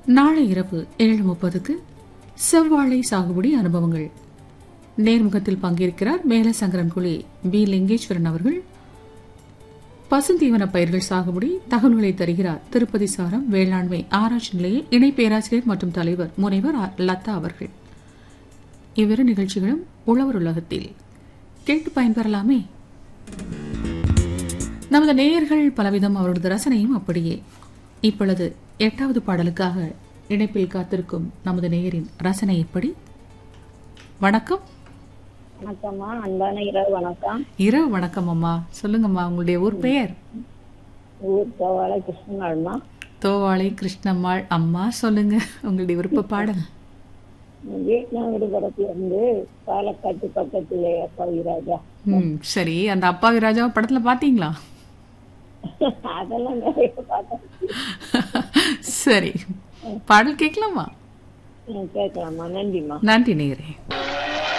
நாளை இரவு ஏழு முப்பதுக்கு செவ்வாழை சாகுபடி அனுபவங்கள் நேர்முகத்தில் பங்கேற்கிறார் மேலசங்கரன்குழி பி லிங்கேஸ்வரன் அவர்கள் பசுந்தீவன பயிர்கள் சாகுபடி தகவல்களை தருகிறார் திருப்பதி சாரம் வேளாண்மை ஆராய்ச்சி நிலைய இணை பேராசிரியர் மற்றும் தலைவர் முனைவர் ஆர். லதா அவர்கள் இவ்விரு நிகழ்ச்சிகளும் உழவர் உலகத்தில் கேட்டு பயன்பெறலாமே நமது நேயர்கள் பலவிதம் அவரது ரசனையும் அப்படியே இப்பொழுது எட்டாவது பாடலுக்காக இணைப்பில் காத்திருக்கும் நமது நேயரின் ரசனை எப்படி வணக்கம் வணக்கம்மா அன்பான இரவு வணக்கம் இரவு வணக்கம் அம்மா சொல்லுங்கம்மா உங்களுடைய ஊர் பெயர் ஊர் தோவாளை கிருஷ்ணனாள்மா தோவாளை கிருஷ்ணம்மாள் அம்மா சொல்லுங்க உங்களுடைய விருப்ப பாடல் வியட்நாம் விடுபடத்துல இருந்து பாலக்காட்டு பக்கத்திலே பவிராஜா ம் சரி அந்த அப்பாவி ராஜாவை படத்துல பாத்தீங்களா அதெல்லாம் நிறைய பார்த்தேன் சரி பாடல் கேட்கலாமா கேட்கலாமா நன்றிம்மா நன்றி நேயரே